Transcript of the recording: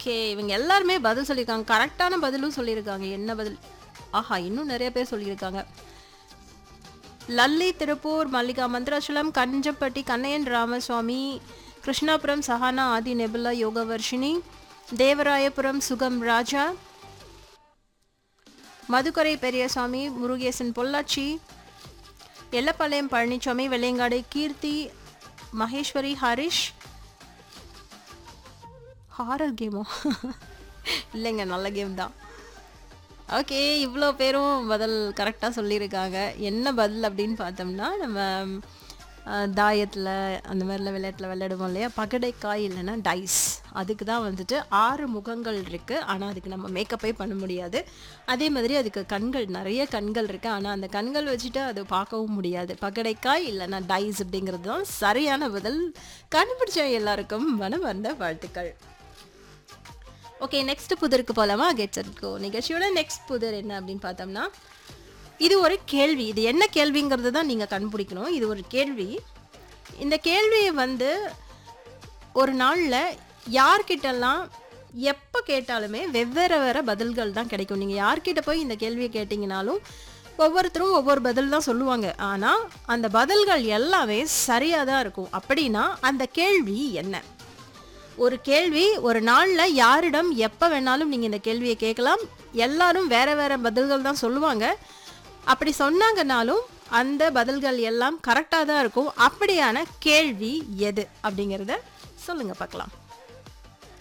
okay இவங்க எல்லாருமே பதில் சொல்லியிருக்காங்க கரெக்டான பதிலும் சொல்லியிருக்காங்க என்ன பதில் ஆஹா இன்னும் நிறைய பேர் சொல்லியிருக்காங்க லல்லி திருப்பூர் மல்லிகா மந்திராச்சலம் கஞ்சப்பட்டி கண்ணையன் ராமசுவாமி கிருஷ்ணாபுரம் சஹானா ஆதி நெபுலா யோகவர்ஷினி தேவராயபுரம் சுகம் ராஜா மதுக்கரை பெரியசாமி முருகேசன் பொள்ளாச்சி எல்லப்பாளையம் பழனிசாமி வெள்ளையங்காடு கீர்த்தி மகேஸ்வரி ஹரிஷ் ஹாரர் கேமோ இல்லைங்க நல்ல கேம் தான் ஓகே இவ்வளோ பேரும் பதில் கரெக்டாக சொல்லியிருக்காங்க என்ன பதில் அப்படின்னு பார்த்தோம்னா நம்ம அஹ், தாயத்தில் அந்த மாதிரிலாம் விளையாட்டில் விளையாடுவோம் இல்லையா பகடைக்காய் இல்லைன்னா டைஸ் அதுக்கு தான் வந்துட்டு ஆறு முகங்கள் இருக்குது ஆனால் அதுக்கு நம்ம மேக்கப்பே பண்ண முடியாது அதே மாதிரி அதுக்கு கண்கள் நிறைய கண்கள் இருக்குது ஆனால் அந்த கண்கள் வச்சுட்டு அது பார்க்கவும் முடியாது பகடைக்காய் இல்லைன்னா டைஸ் அப்படிங்கிறது தான் சரியான பதில் கண்டுபிடிச்ச எல்லாருக்கும் மனம் வந்த வாழ்த்துக்கள் ஓகே நெக்ஸ்ட் புதருக்கு போகலாமா கெட்ஸ் இருக்கோ நிகழ்ச்சியோட நெக்ஸ்ட் புதர் என்ன அப்படின்னு பார்த்தோம்னா இது ஒரு கேள்வி இது என்ன கேள்விங்கிறது தான் நீங்கள் கண்டுபிடிக்கணும் இது ஒரு கேள்வி இந்த கேள்வியை வந்து ஒரு நாளில் யார்கிட்டலாம் எப்போ கேட்டாலுமே வெவ்வேறு வேறு பதில்கள் தான் கிடைக்கும் நீங்கள் யார்கிட்ட போய் இந்த கேள்வியை கேட்டிங்கனாலும் ஒவ்வொருத்தரும் ஒவ்வொரு பதில் தான் சொல்லுவாங்க ஆனால் அந்த பதில்கள் எல்லாமே சரியாக தான் இருக்கும் அப்படின்னா அந்த கேள்வி என்ன ஒரு கேள்வி ஒரு நாளில் யாரிடம் எப்போ வேணாலும் நீங்கள் இந்த கேள்வியை கேட்கலாம் எல்லாரும் வேற வேற பதில்கள் தான் சொல்லுவாங்க அப்படி சொன்னாங்கனாலும் அந்த பதில்கள் எல்லாம் கரெக்டாக தான் இருக்கும் அப்படியான கேள்வி எது அப்படிங்கிறத சொல்லுங்க பார்க்கலாம்